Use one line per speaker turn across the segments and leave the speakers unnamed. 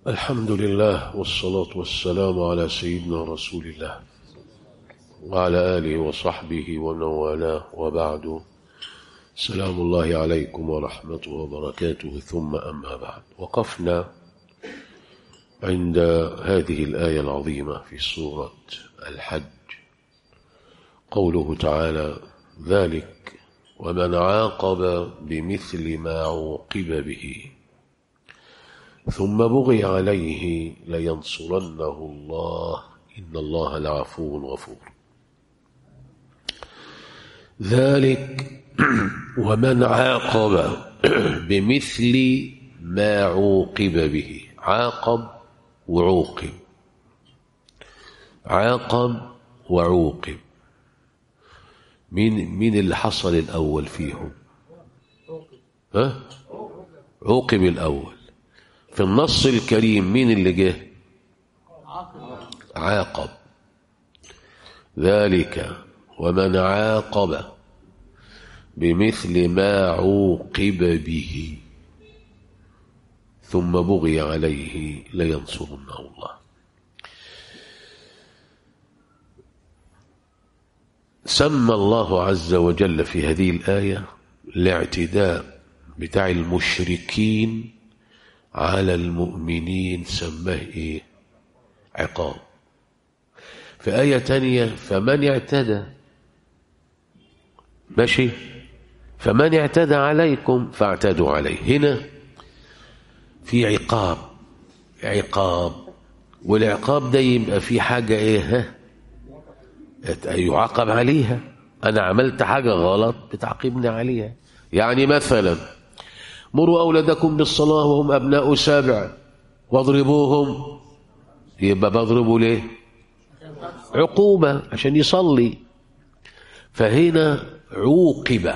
الحمد لله والصلاة والسلام على سيدنا رسول الله وعلى آله وصحبه ومن والاه وبعد سلام الله عليكم ورحمته وبركاته ثم أما بعد وقفنا عند هذه الآية العظيمة في سورة الحج قوله تعالى ذلك ومن عاقب بمثل ما عوقب به ثم بغي عليه لينصرنه الله إن الله لعفو غفور ذلك ومن عاقب بمثل ما عوقب به عاقب وعوقب عاقب وعوقب مين مين اللي حصل الأول فيهم ها عوقب الأول في النص الكريم مين اللي جه عاقب ذلك ومن عاقب بمثل ما عوقب به ثم بغي عليه لينصرنه الله سمى الله عز وجل في هذه الآية الاعتداء بتاع المشركين على المؤمنين سماه ايه عقاب في آية تانية فمن اعتدى ماشي فمن اعتدى عليكم فاعتدوا عليه هنا في عقاب عقاب والعقاب ده يبقى في حاجة ايه ها يعاقب عليها انا عملت حاجة غلط بتعاقبني عليها يعني مثلا مروا أولادكم بالصلاة وهم أبناء سابع واضربوهم يبقى بضربوا ليه عقوبة عشان يصلي فهنا عوقب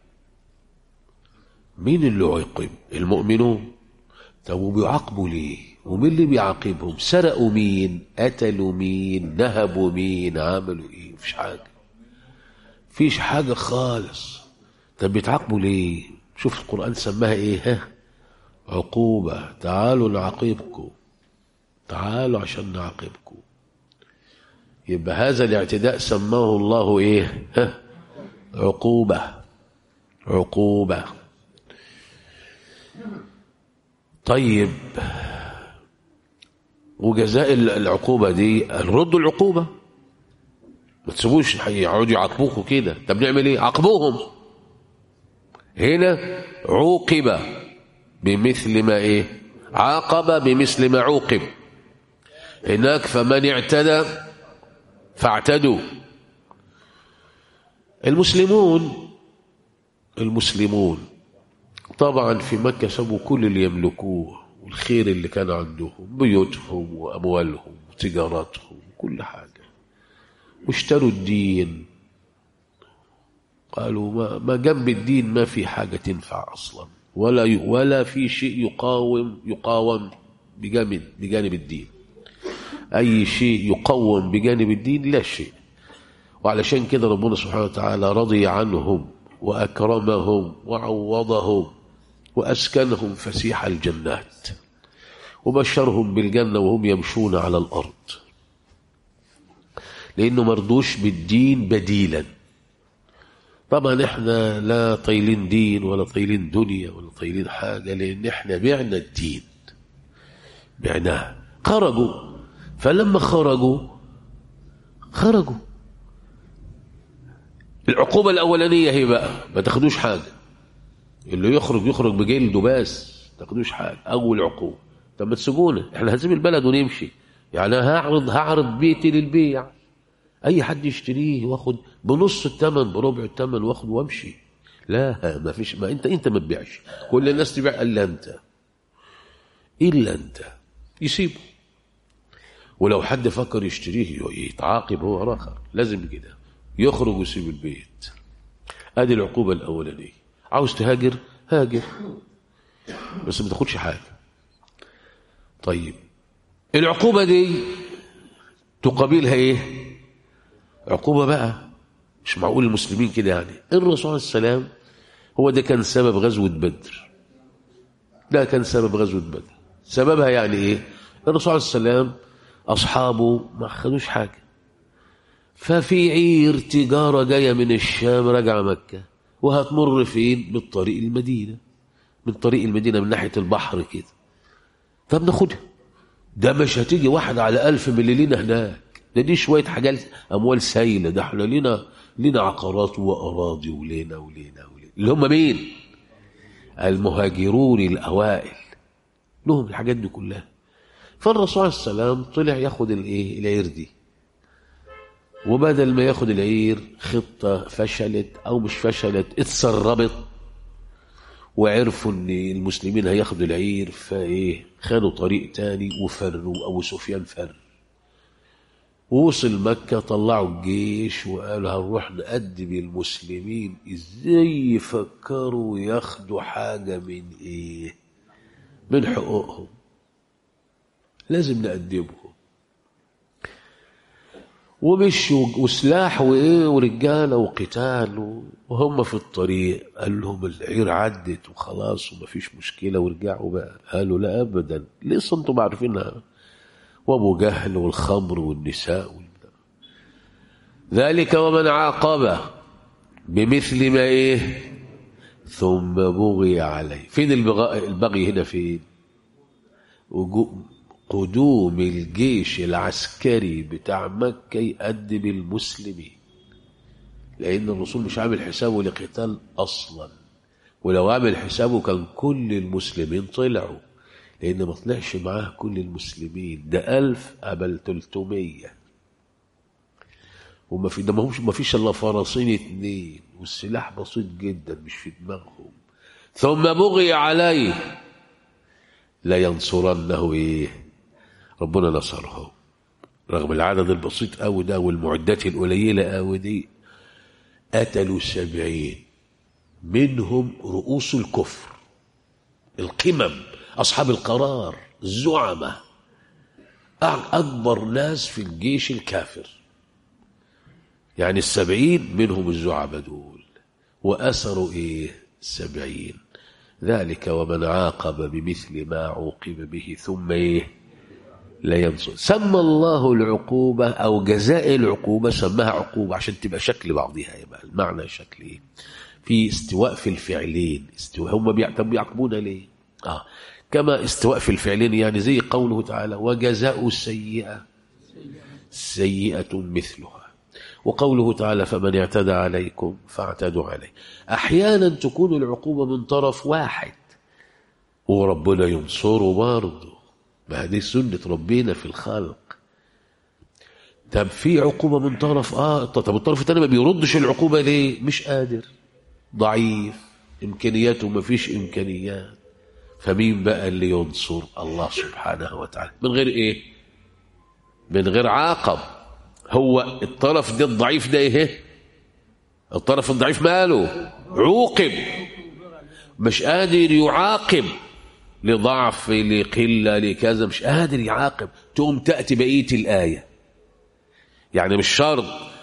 مين اللي عوقب المؤمنون طب وبيعاقبوا ليه ومين اللي بيعاقبهم سرقوا مين قتلوا مين نهبوا مين عملوا ايه مفيش حاجة مفيش حاجة خالص طب بيتعاقبوا ليه شوف القرآن سماها ايه ها عقوبة تعالوا نعاقبكم تعالوا عشان نعاقبكم يبقى هذا الاعتداء سماه الله ايه ها عقوبة عقوبة طيب وجزاء العقوبة دي نردوا العقوبة ما تسيبوش يقعدوا يعاقبوكوا كده طب نعمل ايه عاقبوهم هنا عوقب بمثل ما ايه عاقب بمثل ما عوقب هناك فمن اعتدى فاعتدوا المسلمون المسلمون طبعا في مكة سابوا كل اللي يملكوه والخير اللي كان عندهم بيوتهم وأموالهم وتجاراتهم وكل حاجة واشتروا الدين قالوا ما, ما جنب الدين ما في حاجة تنفع أصلا ولا ولا في شيء يقاوم يقاوم بجانب بجانب الدين أي شيء يقوم بجانب الدين لا شيء وعلشان كده ربنا سبحانه وتعالى رضي عنهم وأكرمهم وعوضهم وأسكنهم فسيح الجنات وبشرهم بالجنة وهم يمشون على الأرض لأنه مرضوش بالدين بديلاً طبعا احنا لا طايلين دين ولا طايلين دنيا ولا طايلين حاجة لان احنا بعنا الدين بعناه خرجوا فلما خرجوا خرجوا العقوبة الأولانية هي بقى ما تاخدوش حاجة اللي يخرج يخرج بجلده بس ما تاخدوش حاجة أول عقوبة طب ما تسيبونا احنا هنسيب البلد ونمشي يعني هعرض هعرض بيتي للبيع اي حد يشتريه واخد بنص الثمن بربع الثمن واخد وامشي لا ما فيش ما انت انت ما تبيعش كل الناس تبيع الا انت الا انت يسيبه ولو حد فكر يشتريه يتعاقب هو اخر لازم كده يخرج ويسيب البيت ادي العقوبه الاولانيه عاوز تهاجر هاجر بس ما تاخدش حاجه طيب العقوبه دي تقابلها ايه عقوبة بقى مش معقول المسلمين كده يعني الرسول عليه السلام هو ده كان سبب غزوة بدر ده كان سبب غزوة بدر سببها يعني ايه الرسول عليه السلام أصحابه ما خدوش حاجة ففي عير تجارة جاية من الشام راجعة مكة وهتمر فين بالطريق المدينة من طريق المدينة من ناحية البحر كده فبناخدها ده مش هتيجي واحد على ألف من اللي لينا هناك ده دي شوية حاجات أموال سايلة ده احنا لينا لينا عقارات وأراضي ولينا ولينا ولينا اللي هم مين؟ المهاجرون الأوائل لهم الحاجات دي كلها فالرسول عليه السلام طلع ياخد الايه العير دي وبدل ما ياخد العير خطة فشلت أو مش فشلت اتسربت وعرفوا ان المسلمين هياخدوا العير فايه خدوا طريق تاني وفروا ابو سفيان فر ووصل مكة طلعوا الجيش وقالوا هنروح نقدم المسلمين ازاي يفكروا ياخدوا حاجة من ايه من حقوقهم لازم نقدمهم ومشوا وسلاح وايه ورجاله وقتال وهم في الطريق قال لهم العير عدت وخلاص ومفيش مشكله ورجعوا بقى قالوا لا ابدا لسه انتم عارفينها وابو جهل والخمر والنساء وال... ذلك ومن عاقب بمثل ما ايه ثم بغي عليه فين البغاء البغي هنا فين قدوم الجيش العسكري بتاع مكة يأدب المسلمين لأن الرسول مش عامل حسابه لقتال أصلا ولو عامل حسابه كان كل المسلمين طلعوا لأن ما طلعش معاه كل المسلمين ده ألف قبل تلتمية وما في ده ما فيش إلا فرسين اتنين والسلاح بسيط جدا مش في دماغهم ثم بغي عليه لا ينصرنه ايه ربنا نصره رغم العدد البسيط قوي ده والمعدات القليله قوي دي قتلوا سبعين منهم رؤوس الكفر القمم اصحاب القرار الزعماء اكبر ناس في الجيش الكافر يعني السبعين منهم الزعماء دول واسروا ايه سبعين ذلك ومن عاقب بمثل ما عوقب به ثم ايه لا ينصر سمى الله العقوبة أو جزاء العقوبة سماها عقوبة عشان تبقى شكل بعضها يبقى المعنى شكل إيه في استواء في الفعلين استواء هم بيعقبون ليه آه كما استواء في الفعلين يعني زي قوله تعالى وجزاء السيئة سيئة مثلها وقوله تعالى فمن اعتدى عليكم فاعتدوا عليه احيانا تكون العقوبه من طرف واحد وربنا ينصره برضه ما دي سنه ربنا في الخلق طب في عقوبه من طرف اه طب الطرف الثاني ما بيردش العقوبه ليه مش قادر ضعيف امكانياته ما فيش امكانيات فمين بقى اللي ينصر الله سبحانه وتعالى من غير ايه من غير عاقب هو الطرف ده الضعيف ده ايه الطرف الضعيف ماله عوقب مش قادر يعاقب لضعف لقلة لكذا مش قادر يعاقب تقوم تأتي بقية الآية يعني مش شرط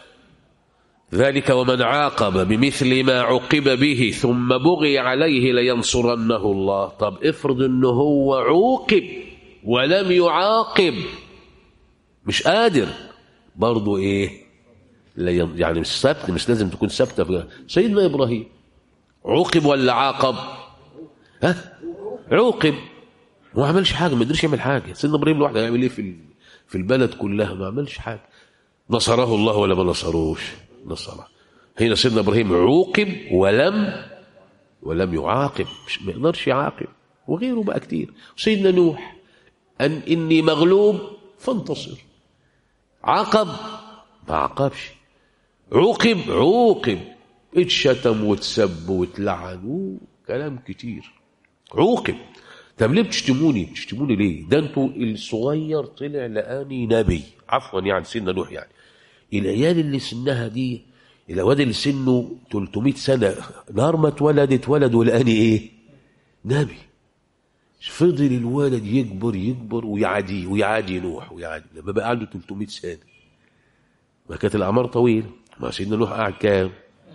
ذلك ومن عاقب بمثل ما عوقب به ثم بغي عليه لينصرنه الله طب افرض انه هو عوقب ولم يعاقب مش قادر برضه ايه يعني مش ثابت مش لازم تكون ثابته سيدنا ابراهيم عوقب ولا عاقب ها عوقب ما عملش حاجه ما قدرش يعمل حاجه سيدنا ابراهيم لوحده هيعمل ايه في في البلد كلها ما عملش حاجه نصره الله ولا ما نصروش نصره هنا سيدنا ابراهيم عوقب ولم ولم يعاقب مش ما يقدرش يعاقب وغيره بقى كتير سيدنا نوح ان اني مغلوب فانتصر عاقب ما عاقبش عوقب عوقب اتشتم واتسب واتلعن كلام كتير عوقب طب ليه بتشتموني بتشتموني ليه ده انتوا الصغير طلع لقاني نبي عفوا يعني سيدنا نوح يعني العيال اللي سنها دي الواد اللي سنه 300 سنه نهار ما اتولد اتولد ولقاني ايه نبي فضل الولد يكبر يكبر ويعادي ويعادي نوح ويعادي لما بقى عنده 300 سنه ما كانت الاعمار طويله ما سيدنا نوح قعد كام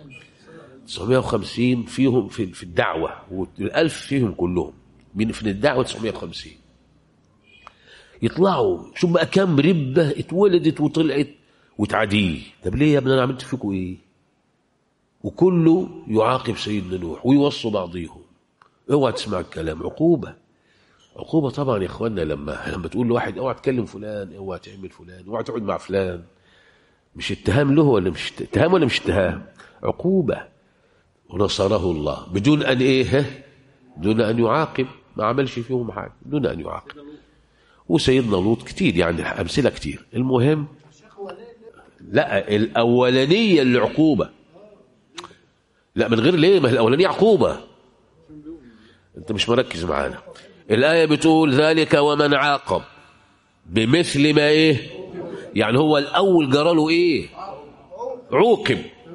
950 فيهم في في الدعوه وال1000 فيهم كلهم من في الدعوه 950 يطلعوا شوف بقى كام ربة اتولدت وطلعت وتعديه طب ليه يا ابني انا عملت فيكم ايه وكله يعاقب سيدنا نوح ويوصوا بعضيهم اوعى تسمع الكلام عقوبة عقوبة طبعا يا اخوانا لما لما تقول لواحد اوعى تكلم فلان اوعى تعمل فلان اوعى تقعد مع فلان مش اتهام له ولا مش اتهام ولا مش اتهام عقوبة ونصره الله بدون ان ايه دون ان يعاقب ما عملش فيهم حاجة دون ان يعاقب وسيدنا لوط كتير يعني امثله كتير المهم لا الاولانيه اللي عقوبه لا من غير ليه ما هي الاولانيه عقوبه انت مش مركز معانا الايه بتقول ذلك ومن عاقب بمثل ما ايه يعني هو الاول جرى له ايه عوقب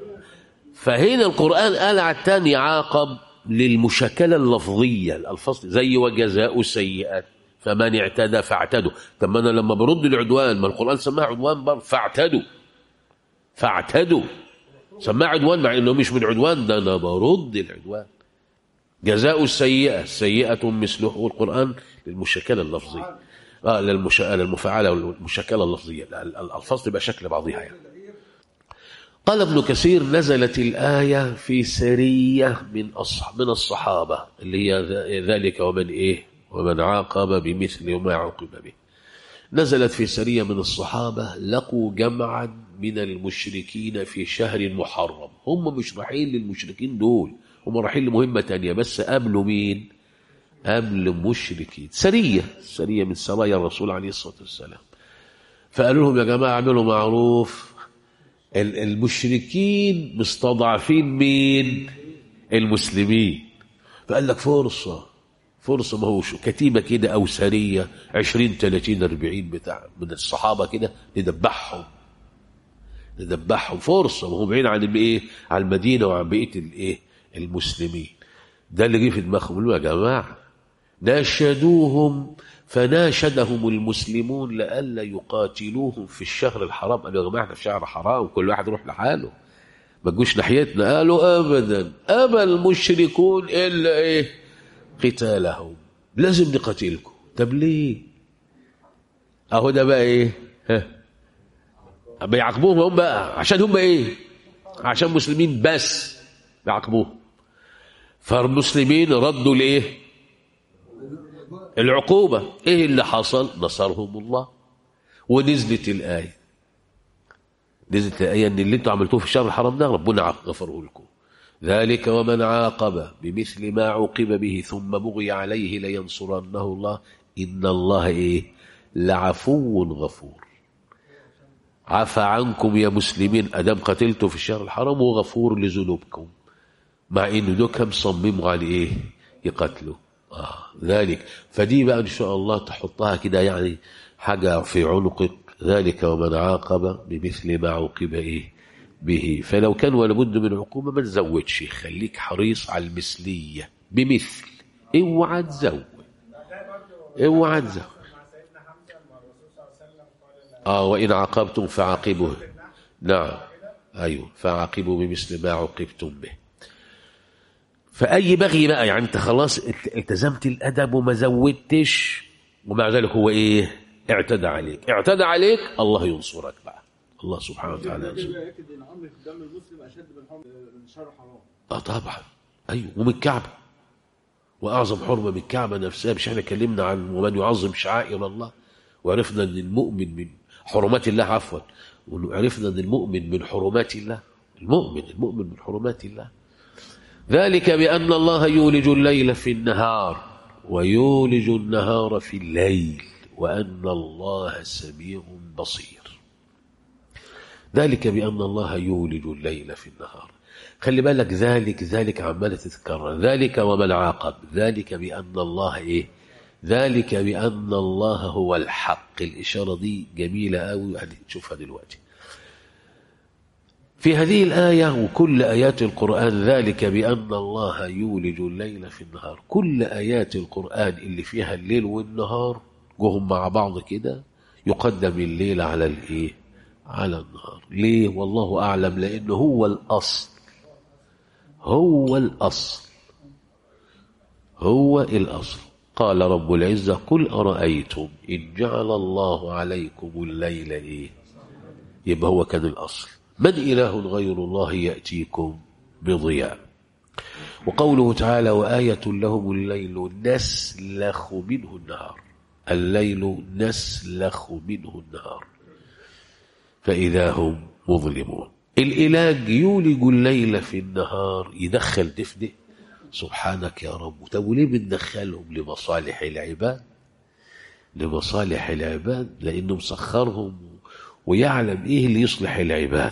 فهنا القران قال على الثاني عاقب للمشاكله اللفظيه الالفاظ زي وجزاء السيئات فمن اعتدى فاعتدوا طب ما انا لما برد العدوان ما القران سماها عدوان برضه فاعتدوا فاعتدوا سماها عدوان مع انه مش من عدوان ده انا برد العدوان جزاء السيئه السيئه مثله والقران للمشاكله اللفظيه اه للمشا... للمفاعله والمشاكله اللفظيه الالفاظ تبقى شكل بعضها يعني قال ابن كثير نزلت الآية في سرية من أصح من الصحابة اللي هي ذلك ومن إيه ومن عاقب بمثل ما عوقب به نزلت في سرية من الصحابة لقوا جمعا من المشركين في شهر محرم هم مش رايحين للمشركين دول هم رايحين لمهمة تانية بس قابلوا مين قبل مشركين سرية سرية من سرايا الرسول عليه الصلاة والسلام فقالوا لهم يا جماعة اعملوا معروف المشركين مستضعفين مين المسلمين فقال لك فرصة فرصة ما هوش كتيبة كده أو سرية عشرين ثلاثين أربعين بتاع من الصحابة كده ندبحهم ندبحهم فرصة وهم بعيد عن الايه عن المدينة وعن بقية الايه المسلمين ده اللي جه في دماغهم يا جماعة ناشدوهم فناشدهم المسلمون لئلا يقاتلوهم في الشهر الحرام قالوا يا جماعة احنا في شهر حرام كل واحد يروح لحاله ما تجوش ناحيتنا قالوا ابدا ابى المشركون الا ايه قتالهم لازم نقاتلكم طب ليه اهو ده بقى ايه ها بيعاقبوهم هم بقى عشان هم ايه عشان مسلمين بس بيعاقبوهم فالمسلمين ردوا لايه العقوبة ايه اللي حصل نصرهم الله ونزلت الآية نزلت الآية ان اللي انتوا عملتوه في الشهر الحرام ده ربنا غفره لكم ذلك ومن عاقب بمثل ما عوقب به ثم بغي عليه لينصرنه الله إن الله إيه لعفو غفور عفى عنكم يا مسلمين أدام قتلتوا في الشهر الحرام وغفور لذنوبكم مع إن دول كم صمموا على إيه يقتلوا آه ذلك فدي بقى إن شاء الله تحطها كده يعني حاجة في عنقك ذلك ومن عاقب بمثل ما عوقب إيه به فلو كان ولا بد من عقوبة ما تزودش خليك حريص على المثلية بمثل اوعى تزود اوعى تزود اه وإن عاقبتم فعاقبوا نعم أيوه فعاقبوا بمثل ما عوقبتم به فأي بغي بقى يعني أنت خلاص التزمت الأدب وما زودتش ومع ذلك هو إيه اعتدى عليك اعتدى عليك الله ينصرك بقى الله سبحانه وتعالى ينصرك
يأكد ان امر في دم المسلم اشد من حرم من شر حرام
اه طبعا ايوه ومن الكعبه واعظم حرمه من الكعبه نفسها مش احنا اتكلمنا عن ومن يعظم شعائر الله وعرفنا ان المؤمن من حرمات الله عفوا وعرفنا ان المؤمن من حرمات الله المؤمن المؤمن من حرمات الله ذلك بان الله يولج الليل في النهار ويولج النهار في الليل وان الله سميع بصير ذلك بأن الله يولج الليل في النهار خلي بالك ذلك ذلك عمالة تتكرر ذلك ومن عاقب ذلك بأن الله إيه ذلك بأن الله هو الحق الإشارة دي جميلة أوي هنشوفها دلوقتي في هذه الآية وكل آيات القرآن ذلك بأن الله يولج الليل في النهار كل آيات القرآن اللي فيها الليل والنهار جهم مع بعض كده يقدم الليل على الإيه على النهار ليه والله أعلم لأنه هو الأصل هو الأصل هو الأصل قال رب العزة قل أرأيتم إن جعل الله عليكم الليل إيه يبقى هو كان الأصل من إله غير الله يأتيكم بضياء وقوله تعالى وآية لهم الليل نسلخ منه النهار الليل نسلخ منه النهار فإذا هم مظلمون العلاج يولج الليل في النهار يدخل دفنه سبحانك يا رب طب وليه بندخلهم لمصالح العباد لمصالح العباد لأنه مسخرهم ويعلم إيه اللي يصلح العباد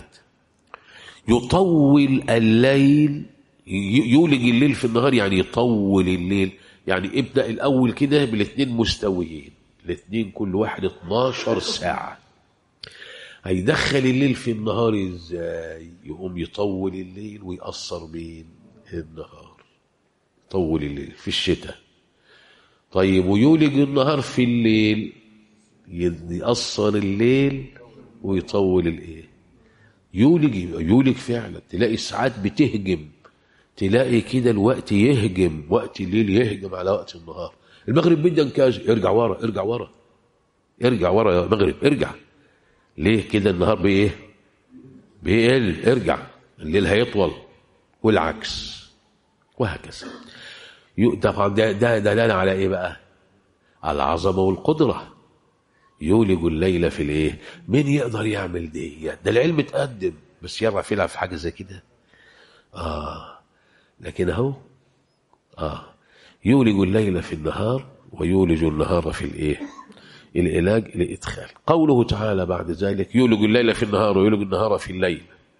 يطول الليل يولج الليل في النهار يعني يطول الليل يعني ابدأ الأول كده بالاثنين مستويين الاثنين كل واحد 12 ساعة هيدخل الليل في النهار ازاي يقوم يطول الليل ويأثر بين النهار يطول الليل في الشتاء طيب ويولج النهار في الليل يأثر الليل ويطول الايه يولج يولج فعلا تلاقي الساعات بتهجم تلاقي كده الوقت يهجم وقت الليل يهجم على وقت النهار المغرب بدا كاج ارجع ورا ارجع ورا ارجع ورا يا مغرب ارجع ليه كده النهار بايه بيقل ارجع الليل هيطول والعكس وهكذا طبعا ده ده دلاله على ايه بقى على العظمه والقدره يولج الليل في الايه مين يقدر يعمل دي ده العلم اتقدم بس يعرف يلعب في حاجه زي كده اه لكن اهو اه يولج الليل في النهار ويولج النهار في الايه العلاج الادخال قوله تعالى بعد ذلك يولج الليل في النهار ويولج النهار في الليل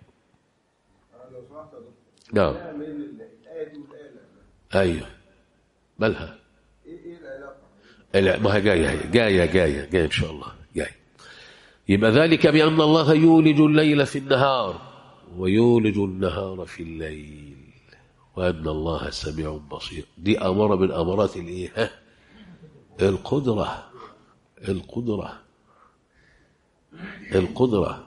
نعم ايوه مالها ما هي جايه جايه جايه جايه ان شاء الله جايه يبقى ذلك بان الله يولج الليل في النهار ويولج النهار في الليل وأن الله سميع بصير دي أمارة من أمارات الإيه ها؟ القدرة القدرة القدرة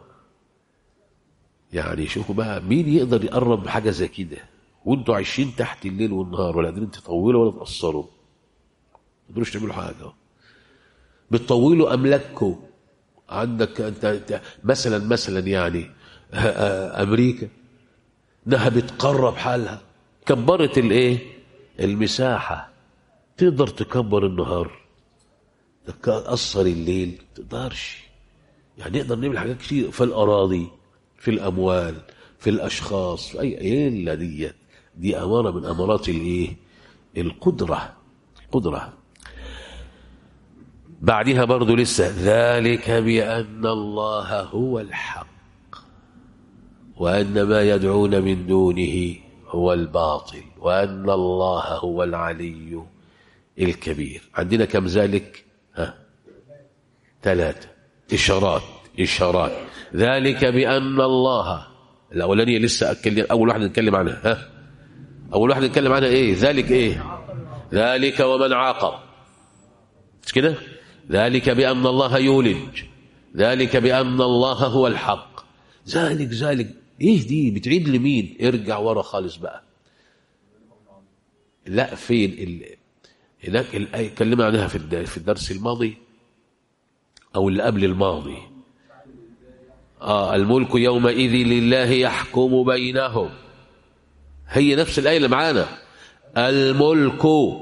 يعني شوفوا بقى مين يقدر يقرب بحاجة زي كده وانتوا عايشين تحت الليل والنهار ولا قادرين تطولوا ولا تقصروا ما تقدروش تعملوا حاجة بتطولوا أملاككم عندك أنت, أنت مثلا مثلا يعني أمريكا انها بتقرب حالها كبرت الايه المساحه تقدر تكبر النهار تقصر الليل تقدرش يعني نقدر نعمل حاجات كتير في الاراضي في الاموال في الاشخاص في اي ايه الا دي دي اماره من امارات الايه القدره قدره بعدها برضو لسه ذلك بان الله هو الحق وأن ما يدعون من دونه هو الباطل وأن الله هو العلي الكبير عندنا كم ذلك ها ثلاثة إشارات إشارات ذلك بأن الله الأولانية لسه أتكلم أول واحد نتكلم عنها ها أول واحد نتكلم عنها إيه ذلك إيه ذلك ومن عاقب مش كده ذلك بأن الله يولج ذلك بأن الله هو الحق ذلك ذلك ايه دي بتعيد لمين ارجع ورا خالص بقى لا فين ال... هناك الآية اتكلمنا عنها في في الدرس الماضي او اللي قبل الماضي اه الملك يومئذ لله يحكم بينهم هي نفس الآية اللي معانا الملك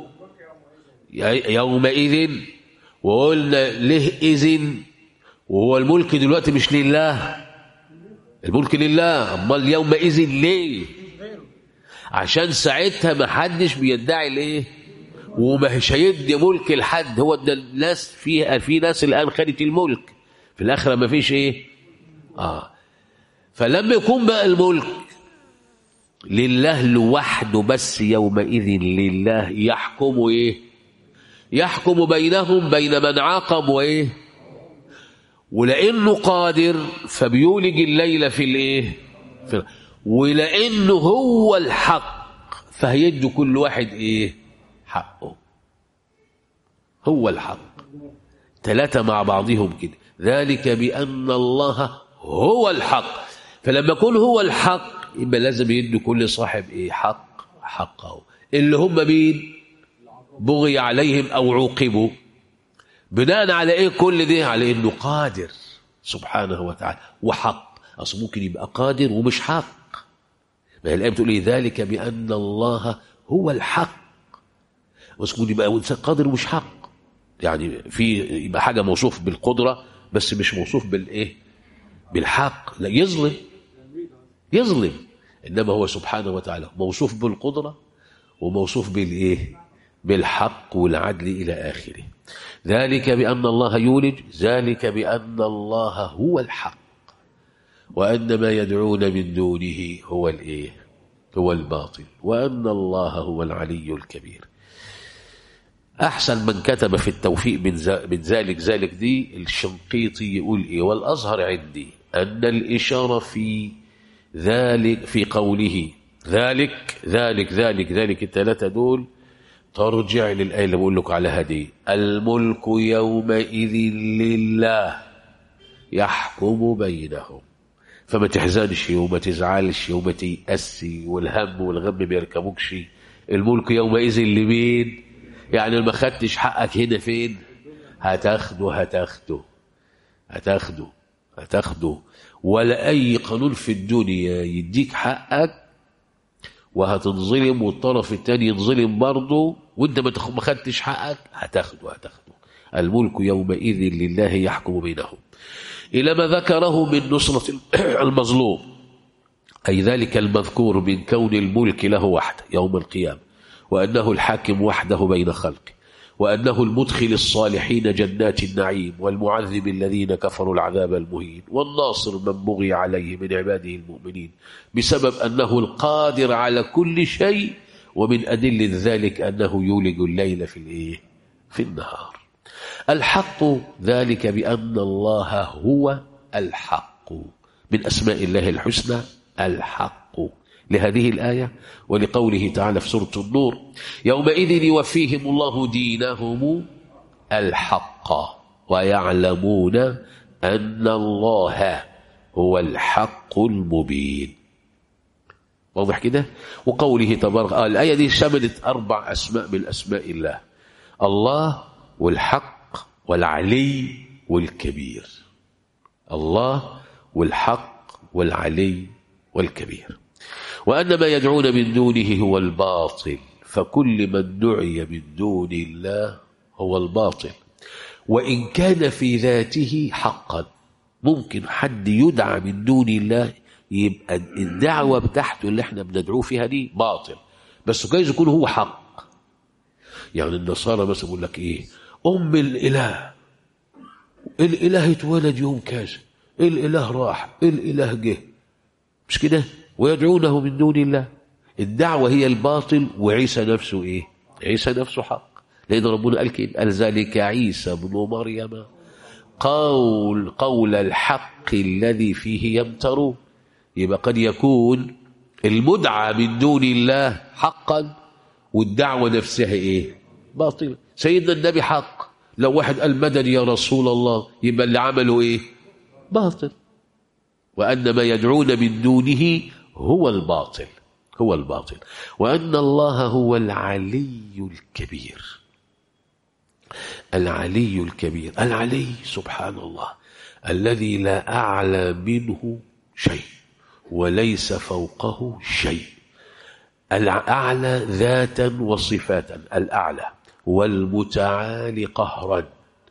يومئذ وقلنا له إذن وهو الملك دلوقتي مش لله الملك لله امال يومئذ ليه عشان ساعتها ما حدش بيدعي الايه ومش هيدي ملك لحد هو ده الناس في في ناس الان خدت الملك في الاخره ما فيش ايه اه فلما يكون بقى الملك لله لوحده بس يومئذ لله يحكم ايه يحكم بينهم بين من عاقب وايه ولانه قادر فبيولج الليل في الايه في ولانه هو الحق فهيدي كل واحد ايه حقه هو الحق ثلاثة مع بعضهم كده ذلك بأن الله هو الحق فلما يكون هو الحق يبقى لازم يدي كل صاحب ايه حق حقه اللي هم مين بغي عليهم أو عوقبوا بناء على إيه كل ده على إنه قادر سبحانه وتعالى وحق أصل ممكن يبقى قادر ومش حق ما هي الآية بتقول إيه ذلك بأن الله هو الحق بس ممكن يبقى إنسان قادر ومش حق يعني في يبقى حاجة موصوف بالقدرة بس مش موصوف بالإيه بالحق لا يظلم يظلم إنما هو سبحانه وتعالى موصوف بالقدرة وموصوف بالإيه بالحق والعدل إلى آخره ذلك بأن الله يولج ذلك بأن الله هو الحق وأن ما يدعون من دونه هو الإيه هو الباطل وأن الله هو العلي الكبير أحسن من كتب في التوفيق من ذا- من ذلك ذلك دي الشنقيطي يقول إيه والأظهر عندي أن الإشارة في ذلك في قوله ذلك ذلك ذلك ذلك الثلاثة دول ترجع للآية اللي بقول لك على هذه الملك يومئذ لله يحكم بينهم فما تحزنش وما تزعلش وما تيأسي والهم والغم ما يركبوكش الملك يومئذ لمين يعني ما خدتش حقك هنا فين هتاخده هتاخده هتاخده هتاخده ولا أي قانون في الدنيا يديك حقك وهتنظلم والطرف الثاني ينظلم برضه وانت ما تاخ- ما خدتش حقك هتاخده هتاخده الملك يومئذ لله يحكم بينهم إلى ما ذكره من نصرة المظلوم أي ذلك المذكور من كون الملك له وحده يوم القيامة وأنه الحاكم وحده بين خلقه وأنه المدخل الصالحين جنات النعيم والمعذب الذين كفروا العذاب المهين والناصر من بغي عليه من عباده المؤمنين بسبب أنه القادر على كل شيء ومن أدلة ذلك أنه يولج الليل في الإيه؟ في النهار الحق ذلك بأن الله هو الحق من أسماء الله الحسنى الحق لهذه الآية ولقوله تعالى في سورة النور يومئذ يوفيهم الله دينهم الحق ويعلمون أن الله هو الحق المبين واضح كده وقوله تبارك آه الآية دي شملت أربع أسماء من أسماء الله الله والحق والعلي والكبير الله والحق والعلي والكبير وأن ما يدعون من دونه هو الباطل فكل من دعي من دون الله هو الباطل وإن كان في ذاته حقا ممكن حد يدعى من دون الله يبقى الدعوة بتاعته اللي احنا بندعوه فيها دي باطل بس جايز يكون هو حق يعني النصارى مثلا يقول لك ايه ام الاله الاله اتولد يوم كذا الاله راح الاله جه مش كده ويدعونه من دون الله الدعوة هي الباطل وعيسى نفسه ايه عيسى نفسه حق لأن ربنا قال كده قال ذلك عيسى بن مريم قول قول الحق الذي فيه يمترون يبقى قد يكون المدعى من دون الله حقا والدعوة نفسها ايه باطلة سيدنا النبي حق لو واحد قال مدد يا رسول الله يبقى اللي عمله ايه باطل وأن ما يدعون من دونه هو الباطل هو الباطل وأن الله هو العلي الكبير العلي الكبير العلي سبحان الله الذي لا أعلى منه شيء وليس فوقه شيء الأعلى ذاتا وصفاتا الأعلى والمتعالي قهرا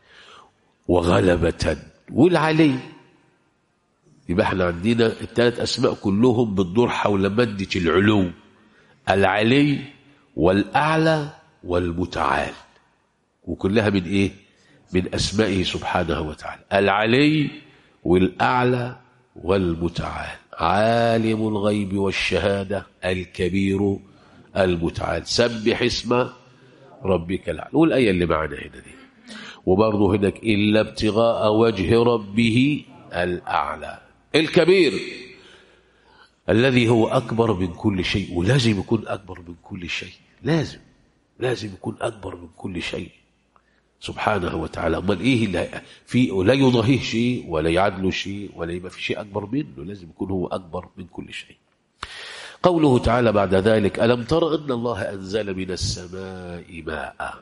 وغلبة والعلي يبقى احنا عندنا الثلاث أسماء كلهم بتدور حول مادة العلو العلي والأعلى والمتعال وكلها من إيه؟ من أسمائه سبحانه وتعالى العلي والأعلى والمتعال عالم الغيب والشهادة الكبير المتعال سبح اسم ربك الأعلى والآية اللي معنا هنا دي وبرضه هناك إلا ابتغاء وجه ربه الأعلى الكبير الذي هو أكبر من كل شيء ولازم يكون أكبر من كل شيء لازم لازم يكون أكبر من كل شيء سبحانه وتعالى امال ايه اللي في لا يضاهيه شيء ولا يعدله شيء ولا يبقى في شيء اكبر منه لازم يكون هو اكبر من كل شيء قوله تعالى بعد ذلك ألم تر أن الله أنزل من السماء ماء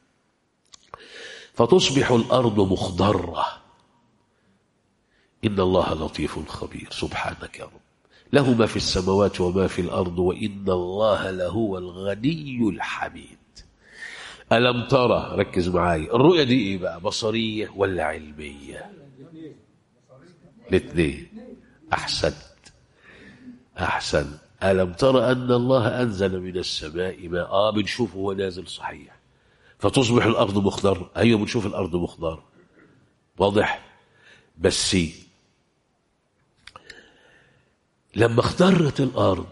فتصبح الأرض مخضرة إن الله لطيف خبير سبحانك يا رب له ما في السماوات وما في الأرض وإن الله لهو الغني الحميد ألم ترى ركز معايا الرؤية دي إيه بقى بصرية ولا علمية الاثنين أحسنت أحسن ألم ترى أن الله أنزل من السماء ماء آه بنشوفه هو نازل صحيح فتصبح الأرض مخضرة أيوة بنشوف الأرض مخضرة واضح بس لما اخضرت الأرض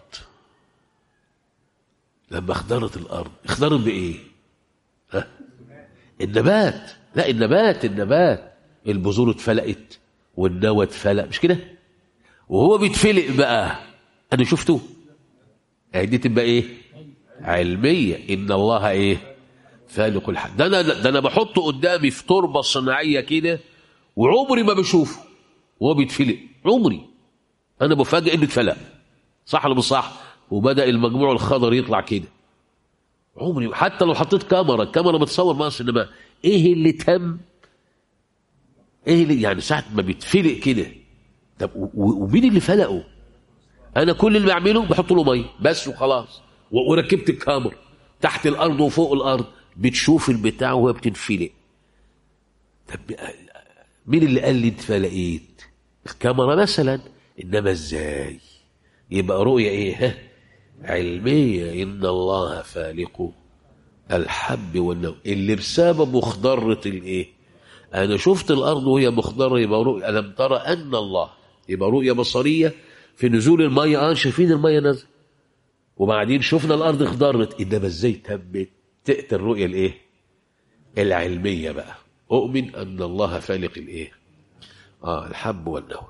لما اخضرت الأرض اخضرت بإيه ها؟ النبات لا النبات النبات البذور اتفلقت والنوى اتفلق مش كده وهو بيتفلق بقى انا شفته يعني دي تبقى ايه علميه ان الله ايه فالق الحب ده انا ده انا بحطه قدامي في تربه صناعيه كده وعمري ما بشوفه وهو بيتفلق عمري انا بفاجئ انه اتفلق صح ولا مش صح وبدا المجموع الخضر يطلع كده عمري حتى لو حطيت كاميرا الكاميرا بتصور مصر انما ايه اللي تم ايه اللي يعني ساعه ما بيتفلق كده طب و- و- ومين اللي فلقه انا كل اللي بعمله بحط له ميه بس وخلاص و- وركبت الكاميرا تحت الارض وفوق الارض بتشوف البتاع وهي بتنفلق طب مين اللي قال لي انت فلقيت الكاميرا مثلا انما ازاي يبقى رؤيه ايه ها؟ علميه ان الله فالق الحب والنوى اللي بسببه مخضرة الايه انا شفت الارض وهي مخضره يبقى رؤيا الم ترى ان الله يبقى رؤيه بصريه في نزول الميه اه شايفين الميه نازله وبعدين شفنا الارض اخضرت انما ازاي تمت تاتي الرؤيه الايه العلميه بقى اؤمن ان الله فالق الايه اه الحب والنوى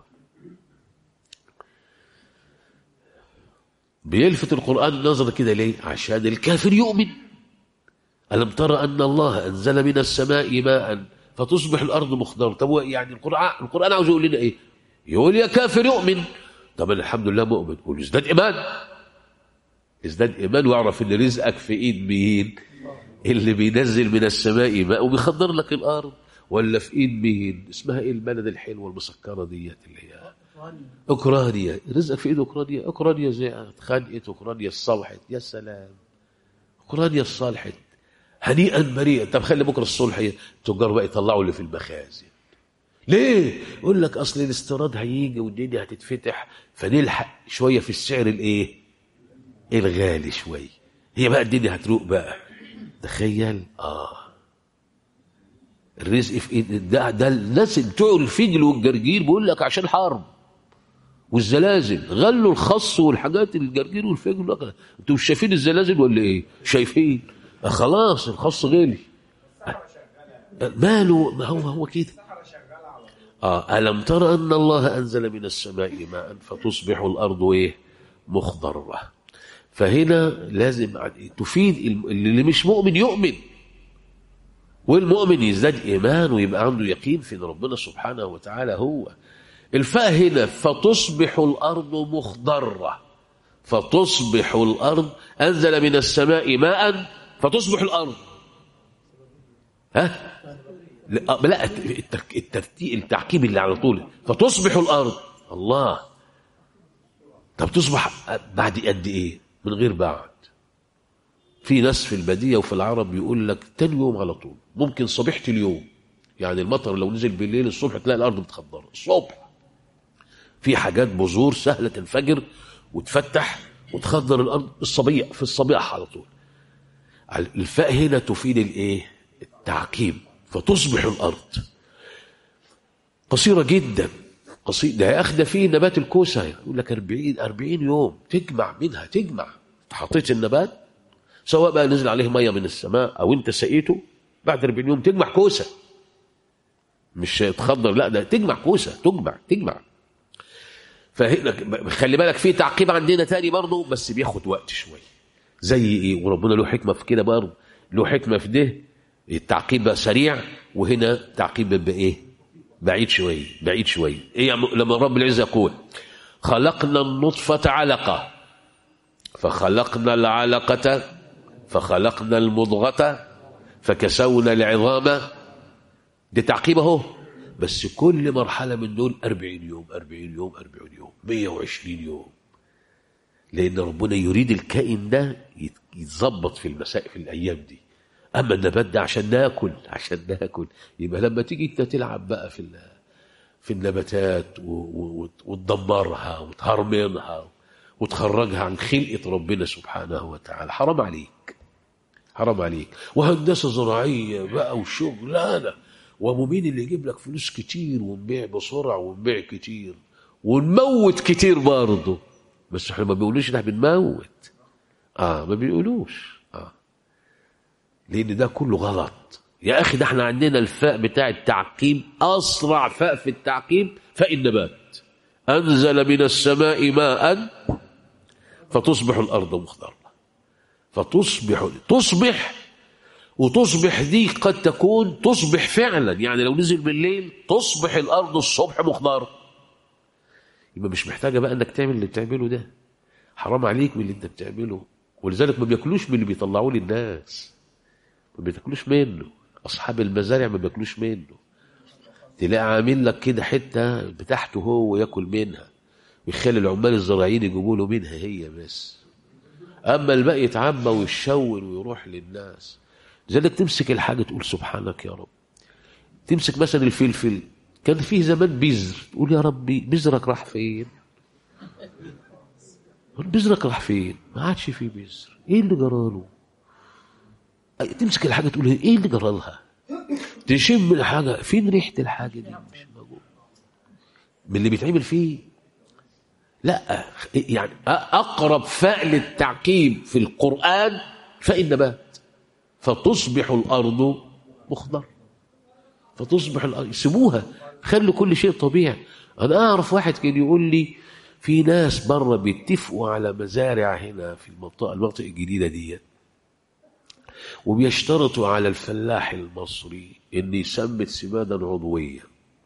بيلفت القرآن النظر كده ليه عشان الكافر يؤمن ألم ترى أن الله أنزل من السماء ماء فتصبح الأرض مخضرة طب هو يعني القرآن القرآن عاوز يقول لنا إيه يقول يا كافر يؤمن طب أنا الحمد لله مؤمن قول ازداد إيمان ازداد إيمان واعرف إن رزقك في إيد مين اللي بينزل من السماء ماء وبيخضر لك الأرض ولا في إيد مين اسمها إيه البلد الحلوة المسكرة ديت اللي هي اوكرانيا رزقك في ايد اوكرانيا اوكرانيا زي اتخانقت اوكرانيا الصلحت يا سلام اوكرانيا الصالحت هنيئا مريئا طب خلي بكره الصلح التجار بقى يطلعوا اللي في المخازن ليه يقول لك اصل الاستيراد هيجي والدنيا هتتفتح فنلحق شويه في السعر الايه الغالي شويه هي بقى الدنيا هتروق بقى تخيل اه الرزق في ايد ده ده الناس بتوع الفجل والجرجير بيقول لك عشان حرب والزلازل غلوا الخص والحاجات الجرجير والفجل لا، انتوا مش شايفين الزلازل ولا ايه شايفين آه خلاص الخص غالي آه، ماله ما هو هو كده آه ألم تر أن الله أنزل من السماء ماء فتصبح الأرض إيه مخضرة فهنا لازم تفيد الم- اللي مش مؤمن يؤمن والمؤمن يزداد إيمان ويبقى عنده يقين في إن ربنا سبحانه وتعالى هو الفاء هنا فتصبح الأرض مخضرة فتصبح الأرض أنزل من السماء ماء فتصبح الأرض ها لا آه، لا الترك- الترتيب التعقيب اللي على طول فتصبح الأرض الله طب تصبح بعد قد إيه من غير بعد في ناس في البادية وفي العرب بيقول لك تاني يوم على طول ممكن صبيحة اليوم يعني المطر لو نزل بالليل الصبح تلاقي الأرض متخضرة الصبح في حاجات بذور سهلة تنفجر وتفتح وتخضر الأرض الصبيح في الصبيح على طول الفاء هنا تفيد الايه التعقيب فتصبح الأرض قصيرة جدا قصير ده أخذ فيه نبات الكوسة يقول لك 40 40 يوم تجمع منها تجمع حطيت النبات سواء بقى نزل عليه ميه من السماء او انت سقيته بعد 40 يوم تجمع كوسه مش تخضر لا ده تجمع كوسه تجمع تجمع فهنا خلي بالك في تعقيب عندنا تاني برضه بس بياخد وقت شويه زي ايه وربنا له حكمه في كده برضه له حكمه في ده التعقيب بقى سريع وهنا تعقيب بيبقى ايه بعيد شويه بعيد شويه ايه لما رب العزه يقول خلقنا النطفه علقه فخلقنا العلقة فخلقنا المضغة فكسونا العظام دي تعقيب اهو بس كل مرحلة من دول 40 يوم 40 يوم 40 يوم 120 يوم لأن ربنا يريد الكائن ده يت- يتظبط في المسائل في الأيام دي أما النبات ده عشان ناكل عشان ناكل يبقى لما تيجي أنت تلعب بقى في ال- في النباتات و- و- وتدمرها وتهرمنها وتخرجها عن خلقة ربنا سبحانه وتعالى حرام عليك حرام عليك وهندسة زراعية بقى وشغلانة ومين اللي يجيب لك فلوس كتير ونبيع بسرعة ونبيع كتير ونموت كتير برضه بس احنا ما بيقولوش ده بنموت اه ما بيقولوش اه لان ده كله غلط يا اخي ده احنا عندنا الفاء بتاع التعقيب اسرع فاء في التعقيب فاء النبات انزل من السماء ماء فتصبح الارض مخضره فتصبح تصبح وتصبح دي قد تكون تصبح فعلا يعني لو نزل بالليل تصبح الارض الصبح مخضره يبقى مش محتاجه بقى انك تعمل اللي بتعمله ده حرام عليك من اللي انت بتعمله ولذلك ما بياكلوش من اللي بيطلعوه للناس ما بياكلوش منه اصحاب المزارع ما بياكلوش منه تلاقي عامل لك كده حته بتاعته هو ياكل منها ويخلي العمال الزراعيين يجيبوا له منها هي بس اما الباقي يتعبى ويشون ويروح للناس لذلك تمسك الحاجه تقول سبحانك يا رب تمسك مثلا الفلفل كان فيه زمان بذر تقول يا ربي بذرك راح فين بذرك راح فين ما عادش فيه بذر ايه اللي جراله تمسك الحاجه تقول ايه اللي جرالها تشم الحاجه فين ريحه الحاجه دي مش موجود من اللي بيتعمل فيه لا يعني اقرب فاء للتعقيب في القران فاء النبات فتصبح الارض مخضر فتصبح الارض سيبوها خلوا كل شيء طبيعي انا اعرف واحد كان يقول لي في ناس بره بيتفقوا على مزارع هنا في المنطقه المناطق الجديده ديت وبيشترطوا على الفلاح المصري ان يسمد سمادا عضويه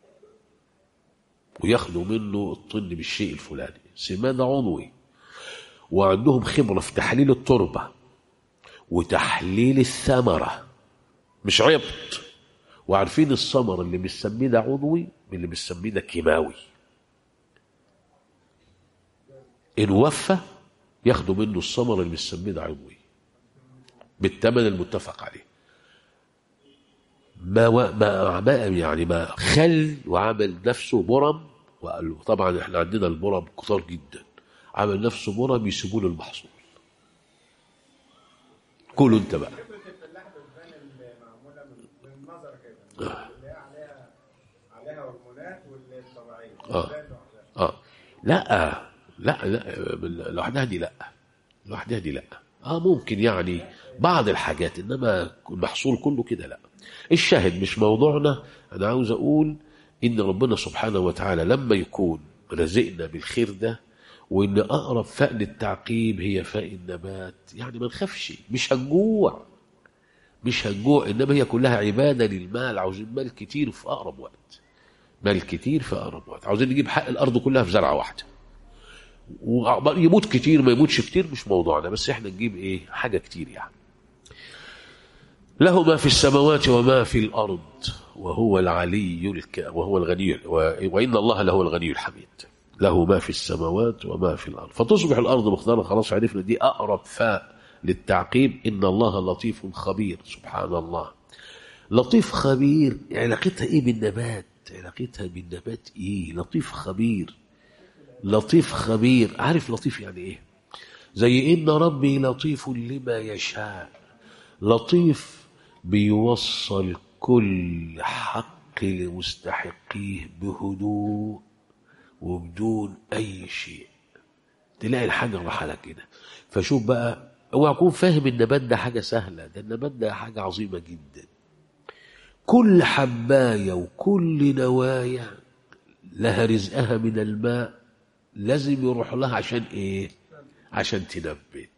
وياخدوا منه الطن بالشيء الفلاني سماد عضوي وعندهم خبره في تحليل التربه وتحليل الثمره مش عبط وعارفين الثمره اللي متسميده عضوي من اللي متسميده كيماوي ان وفى ياخدوا منه الثمره اللي متسميده عضوي بالثمن المتفق عليه ما و... ما ما يعني ما خل وعمل نفسه برم وقال له طبعا احنا عندنا البرم كتار جدا عمل نفسه برم يسيبوا له المحصول كله انت بقى
فكره الفلاح بالفان اللي معموله من من النظر كده اللي هي عليها عليها هرمونات واللي الطبيعيه
آه.
الفان لوحدها.
اه لا لا لا بال- لوحدها دي لا لوحدها دي لا اه ممكن يعني بعض الحاجات انما المحصول كله كده لا الشاهد مش موضوعنا انا عاوز اقول ان ربنا سبحانه وتعالى لما يكون رزقنا بالخير ده وان اقرب فاء للتعقيب هي فاء النبات يعني ما نخافش مش هنجوع مش هنجوع انما هي كلها عباده للمال عاوزين مال كتير في اقرب وقت مال كتير في اقرب وقت عاوزين نجيب حق الارض كلها في زرعه واحده ويموت كتير ما يموتش كتير مش موضوعنا بس احنا نجيب ايه حاجه كتير يعني له ما في السماوات وما في الارض وهو العلي الك... وهو الغني و... وان الله له الغني الحميد له ما في السماوات وما في الارض فتصبح الارض مخضره خلاص عرفنا دي اقرب فاء للتعقيب ان الله لطيف خبير سبحان الله لطيف خبير علاقتها ايه بالنبات علاقتها بالنبات ايه لطيف خبير لطيف خبير عارف لطيف يعني ايه زي ان ربي لطيف لما يشاء لطيف بيوصل كل حق لمستحقيه بهدوء وبدون اي شيء تلاقي الحاجه راح على كده فشوف بقى اوعى تكون فاهم النبات ده حاجه سهله ده النبات ده حاجه عظيمه جدا كل حبايه وكل نوايا لها رزقها من الماء لازم يروح لها عشان ايه عشان تنبت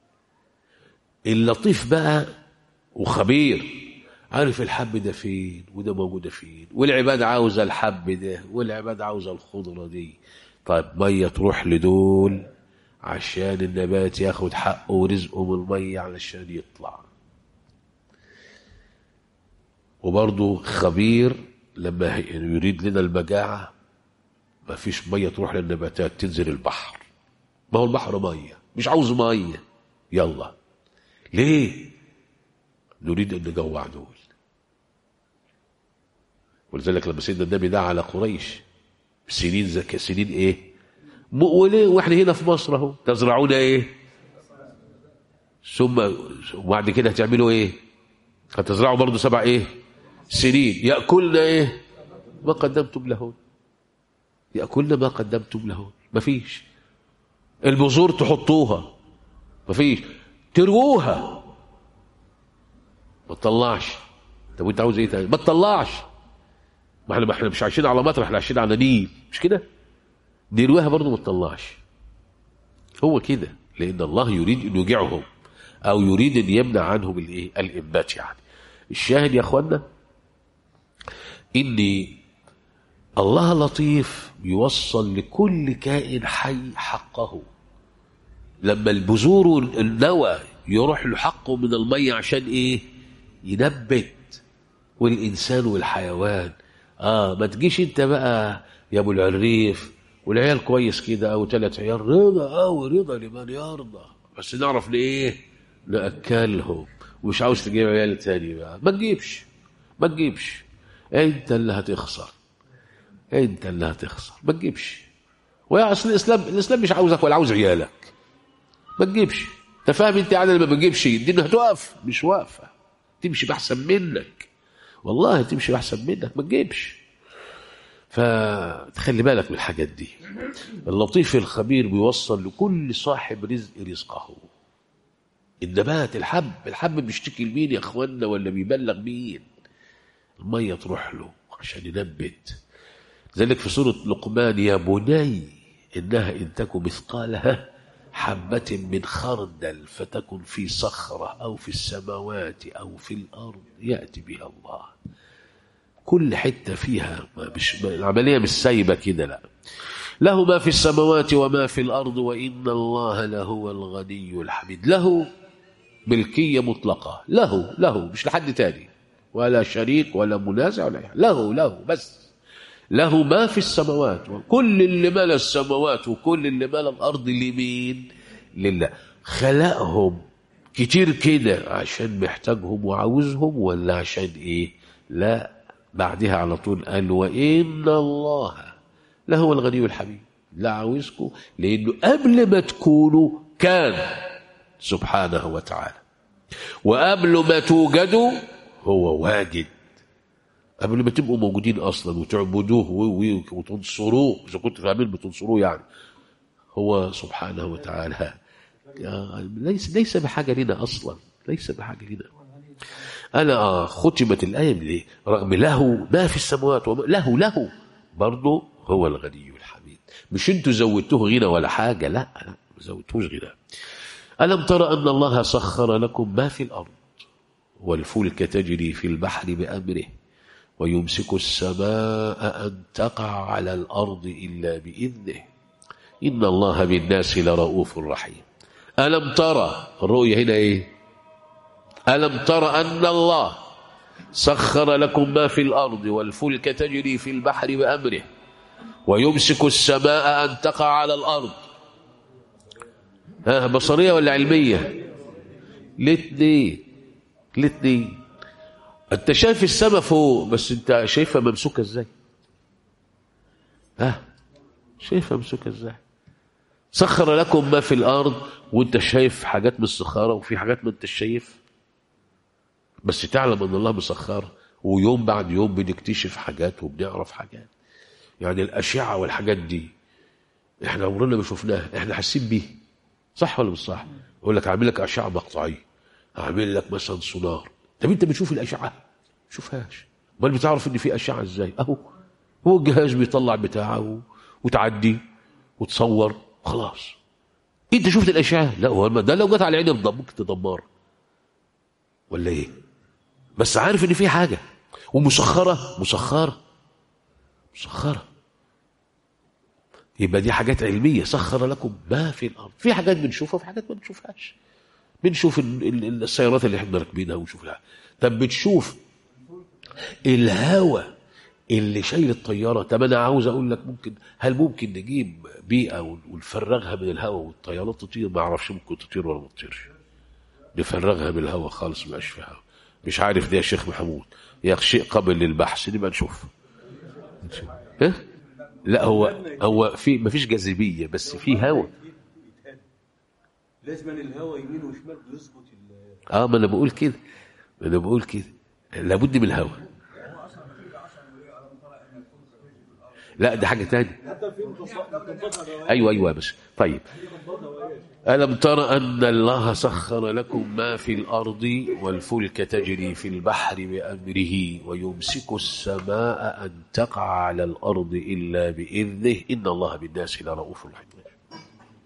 اللطيف بقى وخبير عارف الحب ده فين وده موجودة فين والعباد عاوزة الحب ده والعباد عاوزة الخضرة دي طيب مية تروح لدول عشان النبات ياخد حقه ورزقه من المية علشان يطلع وبرضه خبير لما يريد لنا المجاعة ما فيش مية تروح للنباتات تنزل البحر ما هو البحر مية مش عاوز مية يلا ليه نريد ان نجوع دول ولذلك لما سيدنا النبي دعا على قريش سنين زكاة سنين ايه م- وليه واحنا هنا في مصر اهو تزرعون ايه ثم وبعد كده هتعملوا ايه هتزرعوا برضه سبع ايه سنين ياكلنا ايه ما قدمتم لهن ياكلنا ما قدمتم لهن مفيش البذور تحطوها مفيش تروها ما تطلعش طب وانت عاوز ايه تاني ما تطلعش ما احنا ما احنا مش عايشين على مطر احنا عايشين على نيل مش كده نروها برضه ما تطلعش هو كده لان الله يريد ان يوجعهم او يريد ان يمنع عنهم الايه الانبات يعني الشاهد يا اخوانا ان الله لطيف بيوصل لكل كائن حي حقه لما البذور والنوى يروح له حقه من المية عشان ايه ينبت والإنسان والحيوان اه ما تجيش انت بقى يا ابو العريف والعيال كويس كده او ثلاث عيال رضا او رضا لمن يرضى بس نعرف لايه ناكلهم ومش عاوز تجيب عيال تاني بقى ما تجيبش ما تجيبش انت اللي هتخسر انت اللي هتخسر ما تجيبش ويا اصل الاسلام الاسلام مش عاوزك ولا عاوز عيالك ما تجيبش انت فاهم انت يعني لما بتجيبش الدنيا هتقف مش واقفه تمشي باحسن منك والله تمشي باحسن منك ما تجيبش فتخلي بالك من الحاجات دي اللطيف الخبير بيوصل لكل صاحب رزق رزقه النبات الحب الحب بيشتكي لمين يا اخوانا ولا بيبلغ مين الميه تروح له عشان ينبت ذلك في سورة لقمان يا بني إنها إن تكن مثقالها حبة من خردل فتكن في صخرة أو في السماوات أو في الأرض يأتي بها الله كل حتة فيها ما مش ما العملية مش سايبة كده لا له ما في السماوات وما في الأرض وإن الله لهو الغني الحميد له ملكية مطلقة له له مش لحد تاني ولا شريك ولا منازع ولا أي حاجة. له له بس له ما في السماوات وكل اللي مال السماوات وكل اللي مال الأرض لمين لله خلقهم كتير كده عشان محتاجهم وعاوزهم ولا عشان ايه لا بعدها على طول قال وإن الله لهو الغني الحميد لا عاوزكم لأنه قبل ما تكونوا كان سبحانه وتعالى وقبل ما توجدوا هو واجد قبل ما تبقوا موجودين اصلا وتعبدوه و- و- وتنصروه اذا كنتوا فاهمين بتنصروه يعني هو سبحانه وتعالى آه، ليس ليس بحاجه لنا اصلا ليس بحاجه لنا انا آه، ختمت الايه ليه؟ رغم له ما في السماوات وما له له برضه هو الغني الحميد مش انتوا زودتوه غنى ولا حاجه لا لا ما زودتوش غنى الم ترى ان الله سخر لكم ما في الارض والفلك تجري في البحر بامره ويمسك السماء أن تقع على الأرض إلا بإذنه إن الله بالناس لرؤوف رحيم ألم ترى الرؤية هنا إيه ألم ترى أن الله سخر لكم ما في الأرض والفلك تجري في البحر بأمره ويمسك السماء أن تقع على الأرض ها بصرية ولا علمية الاثنين الاثنين انت شايف السماء فوق بس انت شايفها ممسوكه ازاي ها شايفها ممسوكه ازاي سخر لكم ما في الارض وانت شايف حاجات مش سخاره وفي حاجات ما انت شايف بس تعلم ان الله مسخر ويوم بعد يوم بنكتشف حاجات وبنعرف حاجات يعني الاشعه والحاجات دي احنا عمرنا ما شفناها احنا حاسين بيه صح ولا مش صح يقول لك اعمل لك اشعه مقطعيه اعمل لك مثلا سونار طب انت بتشوف الاشعه شوفهاش امال بتعرف ان في اشعه ازاي اهو هو الجهاز بيطلع بتاعه و- وتعدي وتصور خلاص انت شفت الاشعه لا هو الم- ده لو جت على عيني بض- ممكن تدمر ولا ايه بس عارف ان في حاجه ومسخره مسخره مسخره يبقى دي حاجات علميه سخر لكم ما في الارض في حاجات بنشوفها وفي حاجات ما بنشوفهاش بنشوف ال- ال- السيارات اللي احنا راكبينها ونشوف لها طب بتشوف الهواء اللي شايل الطياره طب انا عاوز اقول لك ممكن هل ممكن نجيب بيئه ون- ونفرغها من الهواء والطيارات تطير ما اعرفش ممكن تطير ولا ما تطيرش نفرغها من الهواء خالص ما يبقاش فيها هواء مش عارف ده يا شيخ محمود يا شيء قابل للبحث نبقى نشوف نشوف. ها؟ لا هو هو في ما فيش جاذبيه بس في هواء
لازم الهواء يمين وشمال بيظبط ال-
اه ما انا بقول كده ما انا بقول كده لابد من الهواء لا ده حاجه تانية
حتى في متصل
ايوه ايوه بس طيب ألم تر أن الله سخر لكم ما في الأرض والفلك تجري في البحر بأمره ويمسك السماء أن تقع على الأرض إلا بإذنه إن الله بالناس لرؤوف رحيم